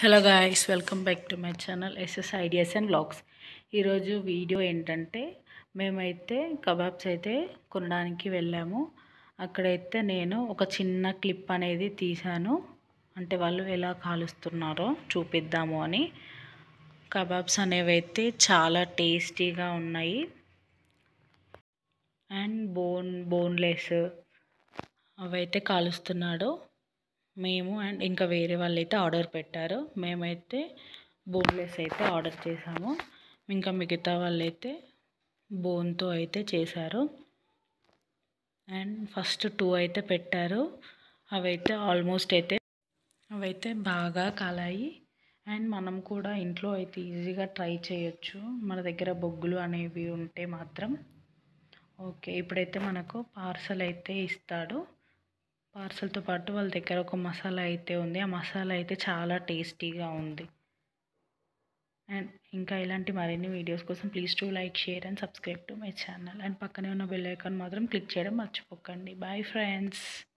hello guys welcome back to my channel SS ideas and blogs ఈరోజు video ఏంటంటే మేమైతే kebabs అయితే కొనడానికి వెళ్ళాము అక్కడైతే నేను ఒక చిన్న క్లిప్ అనేది తీశాను అంటే వాళ్ళు ఎలా కాలుస్తున్నారో చూపిద్దాము అని కబాబ్స్ అనేవి అయితే చాలా టేస్టీగా ఉన్నాయి అండ్ బోన్ బోన్లెస్ అవైతే కాలుస్తున్నాడు మేము అండ్ ఇంకా వేరే వాళ్ళు అయితే ఆర్డర్ పెట్టారు మేమైతే బోన్లెస్ అయితే ఆర్డర్ చేసాము ఇంకా మిగతా వాళ్ళైతే బోన్తో అయితే చేశారు అండ్ ఫస్ట్ టూ అయితే పెట్టారు అవైతే ఆల్మోస్ట్ అయితే అవైతే బాగా కాలాయి అండ్ మనం కూడా ఇంట్లో అయితే ఈజీగా ట్రై చేయొచ్చు మన దగ్గర బొగ్గులు అనేవి ఉంటే మాత్రం ఓకే ఇప్పుడైతే మనకు పార్సల్ అయితే ఇస్తాడు పార్సల్తో పాటు వాళ్ళ దగ్గర ఒక మసాలా అయితే ఉంది ఆ మసాలా అయితే చాలా టేస్టీగా ఉంది అండ్ ఇంకా ఇలాంటి మరిన్ని వీడియోస్ కోసం please to like share and subscribe to my channel and పక్కనే ఉన్న బెల్ ఐకాన్ మాత్రం క్లిక్ చేయడం మర్చిపోకండి బాయ్ ఫ్రెండ్స్